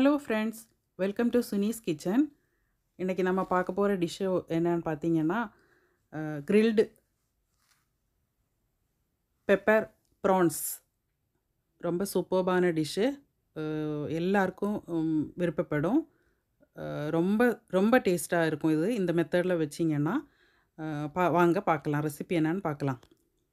hello friends welcome to Suni's kitchen இன்றைக்கி நம்ம பார்க்க போகிற டிஷ்ஷு என்னன்னு பார்த்தீங்கன்னா கிரில்டு பெப்பர் ப்ரான்ஸ் ரொம்ப சூப்பர்பான டிஷ்ஷு எல்லாருக்கும் உம், விருப்பப்படும் அஹ், ரொம்ப ரொம்ப டேஸ்ட்டாக இருக்கும் இது இந்த மெத்தடில் வச்சிங்கன்னா அஹ், பா வாங்க பார்க்கலாம் ரெசிபி என்னன்னு பார்க்கலாம்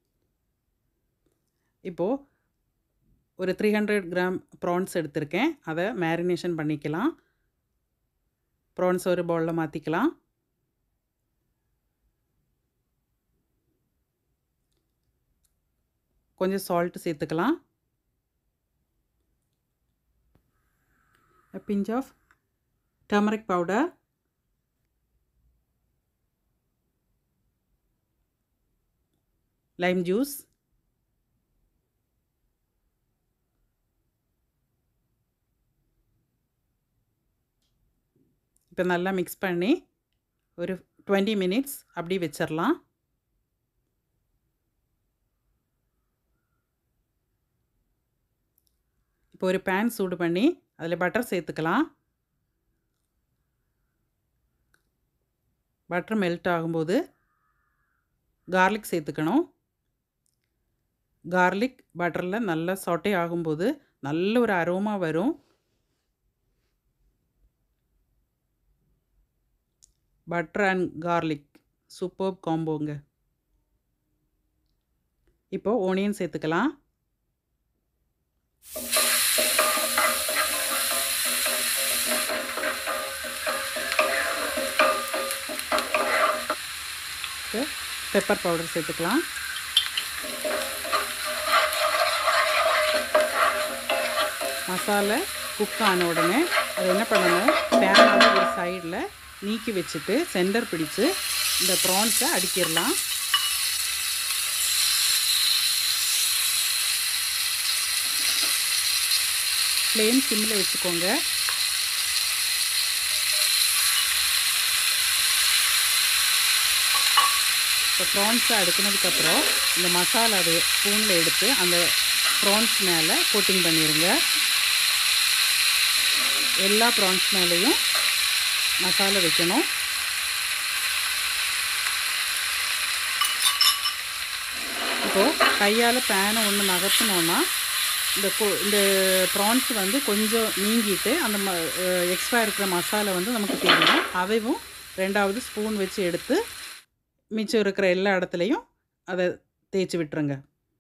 இப்போது ஒரு த்ரீ ஹண்ட்ரட் கிராம் ப்ரான்ஸ் எடுத்திருக்கேன் அதை மேரினேஷன் பண்ணிக்கலாம் ப்ரான்ஸ் ஒரு பவுலில் மாற்றிக்கலாம் கொஞ்சம் சால்ட் சேர்த்துக்கலாம் pinch of turmeric powder lime juice இப்போ நல்லா மிக்ஸ் பண்ணி ஒரு டுவெண்ட்டி மினிட்ஸ் அப்படி வச்சிடலாம் இப்போ ஒரு பேன் சூடு பண்ணி அதில் பட்டர் சேர்த்துக்கலாம் பட்டர் மெல்ட் ஆகும்போது கார்லிக் சேர்த்துக்கணும் கார்லிக் பட்டரில் நல்லா சொட்டை ஆகும்போது நல்ல ஒரு அரோமா வரும் பட்டர் அண்ட் கார்லிக் சூப்பர் காம்போங்க இப்போ ஓனியன் சேர்த்துக்கலாம் பெப்பர் பவுடர் சேர்த்துக்கலாம் மசாலா குக் ஆன உடனே அதை என்ன பண்ணணும் பேனோட ஒரு சைடில் நீக்கி வச்சுட்டு சென்டர் பிடிச்சு இந்த ப்ரான்ஸை அடிக்கிடலாம் ஃப்ளேம் சிம்மில் வச்சுக்கோங்க இப்போ ப்ரான்ஸை அடுக்கினதுக்கப்புறம் இந்த மசாலாவை ஸ்பூனில் எடுத்து அந்த ப்ரான்ஸ் மேலே கோட்டிங் பண்ணிடுங்க எல்லா ப்ரான்ஸ் மேலேயும் மசாலா வைக்கணும் இப்போது கையால் பேனை ஒன்று நகர்த்தினோன்னா இந்த கொ இந்த ப்ரான்ஸ் வந்து கொஞ்சம் நீங்கிட்டு அந்த ம எக்ஸ்ட்ரா இருக்கிற மசாலா வந்து நமக்கு தெரியும் அதையும் ரெண்டாவது ஸ்பூன் வச்சு எடுத்து மிச்சம் இருக்கிற எல்லா இடத்துலையும் அதை தேய்ச்சி விட்டுருங்க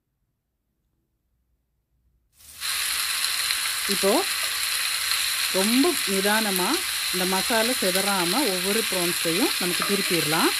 இப்போது ரொம்ப நிதானமாக இந்த மசாலா சிதறாமல் ஒவ்வொரு ப்ரான்ஸையும் நமக்கு திருப்பிடலாம்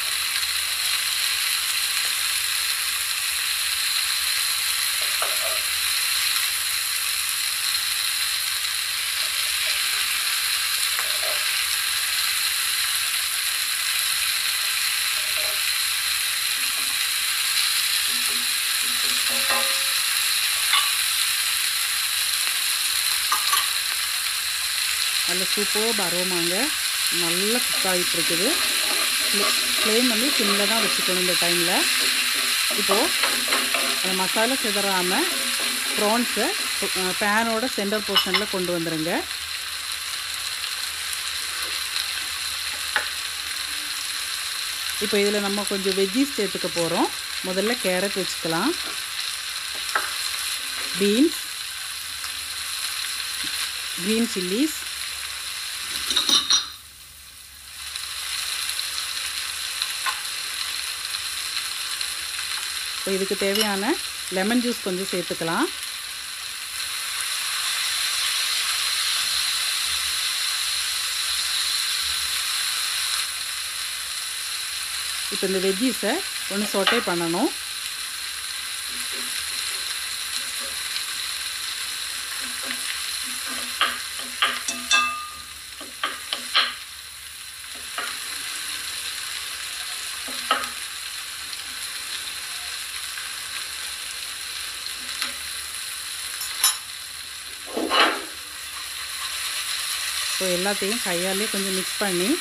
நல்ல சூப்பர் அரோமாங்க நல்லா குக் ஆகிட்டு இருக்குது ஃப்ளேம் வந்து சிம்மில் தான் வச்சுக்கணும் இந்த டைமில் இப்போது அந்த மசாலா சிதறாமல் ப்ரான்ஸை பேனோட சென்டர் போர்ஷனில் கொண்டு வந்துடுங்க இப்போ இதில் நம்ம கொஞ்சம் வெஜ்ஜீஸ் சேர்த்துக்க போகிறோம் முதல்ல கேரட் வச்சுக்கலாம் பீன்ஸ் க்ரீன் சில்லிஸ் இப்போ இதுக்கு தேவையான லெமன் ஜூஸ் கொஞ்சம் சேர்த்துக்கலாம் இப்போ இந்த வெஜ்ஜீஸை ஒன்று சொட்டை பண்ணணும் ஸோ எல்லாத்தையும் கையாலே கொஞ்சம் மிக்ஸ் பண்ணி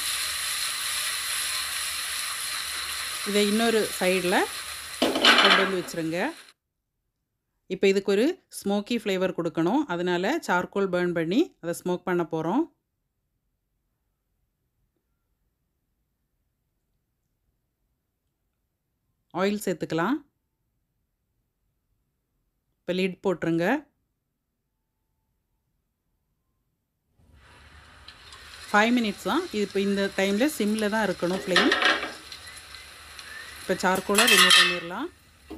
இதை இன்னொரு சைடில் கொண்டு வந்து வச்சுருங்க இப்போ இதுக்கு ஒரு ஸ்மோக்கி ஃப்ளேவர் கொடுக்கணும் அதனால சார்கோல் பேர்ன் பண்ணி அதை ஸ்மோக் பண்ண போகிறோம் ஆயில் சேர்த்துக்கலாம் இப்போ லிட் போட்டுருங்க ஃபைவ் மினிட்ஸ் தான் இது இப்போ இந்த டைமில் சிம்மில் தான் இருக்கணும் ஃப்ளேம் இப்போ சார்கோலை ரிமூவ் பண்ணிடலாம்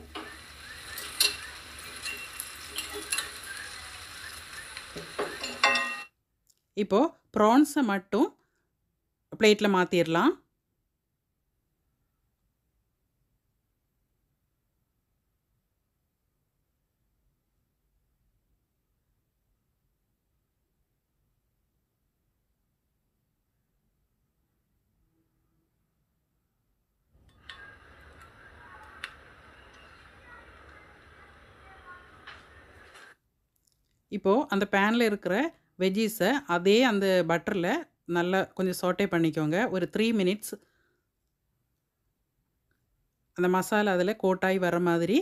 இப்போது ப்ரான்ஸை மட்டும் பிளேட்டில் மாற்றிடலாம் இப்போது அந்த பேனில் இருக்கிற வெஜ்ஜீஸை அதே அந்த பட்டரில் நல்லா கொஞ்சம் சாட்டே பண்ணிக்கோங்க ஒரு த்ரீ மினிட்ஸ் அந்த மசாலா அதில் கோட்டாகி வர மாதிரி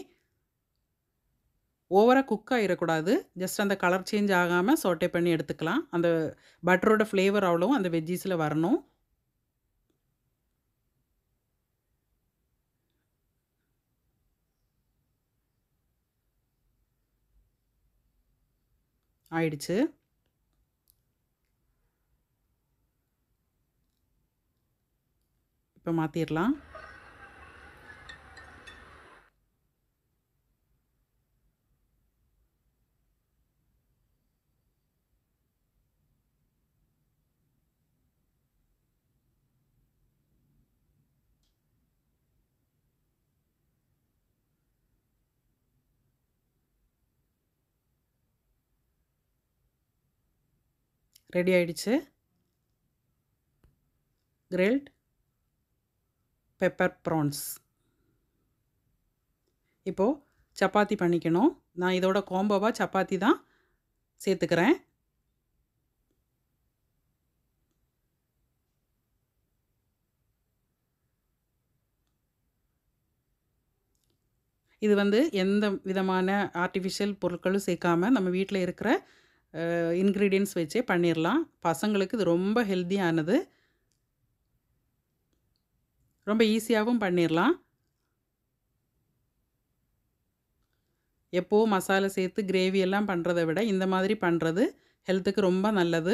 ஓவராக குக் ஆகிடக்கூடாது ஜஸ்ட் அந்த கலர் சேஞ்ச் ஆகாமல் சோட்டே பண்ணி எடுத்துக்கலாம் அந்த பட்டரோட ஃப்ளேவர் அவ்வளோ அந்த வெஜ்ஜீஸில் வரணும் ஆயிடுச்சு இப்போ மாற்றிடலாம் ரெடி ஆயிடுச்சு கிரில்ட் பெப்பர் ப்ரான்ஸ் இப்போது சப்பாத்தி பண்ணிக்கணும் நான் இதோட கோம்போவாக சப்பாத்தி தான் சேர்த்துக்கிறேன் இது வந்து எந்த விதமான ஆர்டிஃபிஷியல் பொருட்களும் சேர்க்காம நம்ம வீட்டில் இருக்கிற இன்க்ரீடியன்ஸ் வச்சே பண்ணிடலாம் பசங்களுக்கு இது ரொம்ப ஹெல்த்தியானது ரொம்ப ஈஸியாகவும் பண்ணிடலாம் எப்போவும் மசாலா சேர்த்து கிரேவி எல்லாம் பண்ணுறதை விட இந்த மாதிரி பண்ணுறது ஹெல்த்துக்கு ரொம்ப நல்லது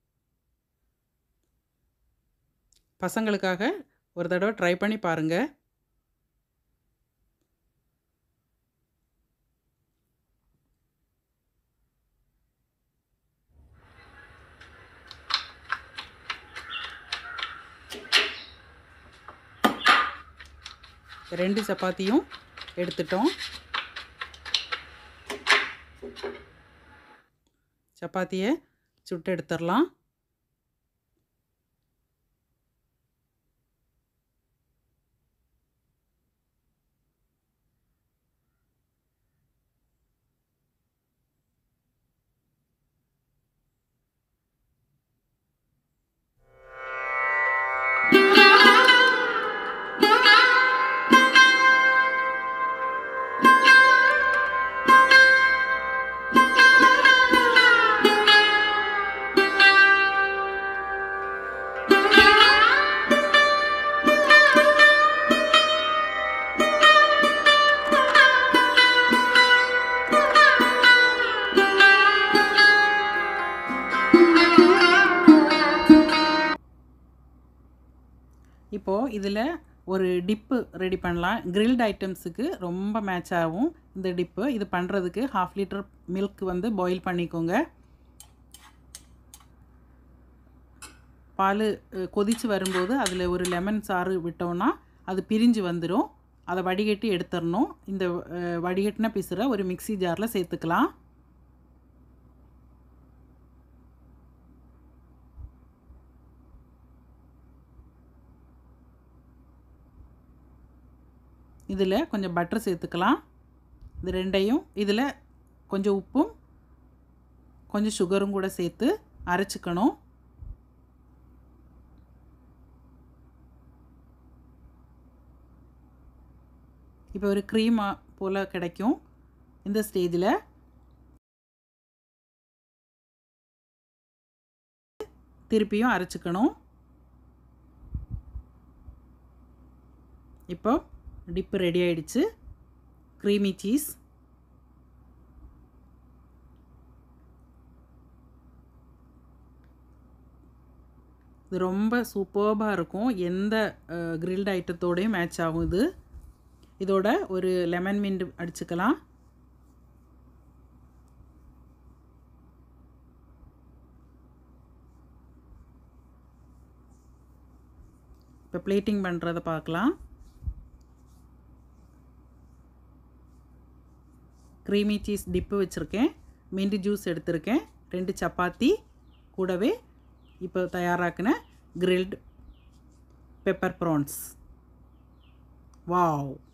பசங்களுக்காக ஒரு தடவை ட்ரை பண்ணி பாருங்கள் ரெண்டு சப்பாத்தியும் எடுத்துட்டோம் சப்பாத்தியை சுட்டு எடுத்துடலாம் இப்போது இதில் ஒரு டிப்பு ரெடி பண்ணலாம் கிரில்ட் ஐட்டம்ஸுக்கு ரொம்ப மேட்ச் ஆகும் இந்த டிப்பு இது பண்ணுறதுக்கு ஹாஃப் லிட்டர் மில்க் வந்து பாயில் பண்ணிக்கோங்க பால் கொதித்து வரும்போது அதில் ஒரு லெமன் சாறு விட்டோன்னா அது பிரிஞ்சு வந்துடும் அதை வடிகட்டி எடுத்துடணும் இந்த அஹ், வடிகட்டின பிசுரை ஒரு மிக்ஸி ஜாரில் சேர்த்துக்கலாம் இதில் கொஞ்சம் பட்டர் சேர்த்துக்கலாம் இது ரெண்டையும் இதில் கொஞ்சம் உப்பும் கொஞ்சம் சுகரும் கூட சேர்த்து அரைச்சிக்கணும் இப்போ ஒரு க்ரீமா போல் கிடைக்கும் இந்த ஸ்டேஜில் திருப்பியும் அரைச்சிக்கணும் இப்போ டிப்பு ரெடி ஆயிடுச்சு க்ரீமி சீஸ் இது ரொம்ப சூப்பர்பாக இருக்கும் எந்த கிரில்டு ஐட்டத்தோடையும் மேட்ச் ஆகும் இது இதோட ஒரு லெமன் மின்ட் அடிச்சுக்கலாம் இப்போ பிளேட்டிங் பண்ணுறதை பார்க்கலாம் க்ரீமி சீஸ் டிப்பு வச்சுருக்கேன் மின்ட் ஜூஸ் எடுத்திருக்கேன் ரெண்டு சப்பாத்தி கூடவே இப்போ தயாராக்கின கிரில்டு பெப்பர் ப்ரான்ஸ் வாவ்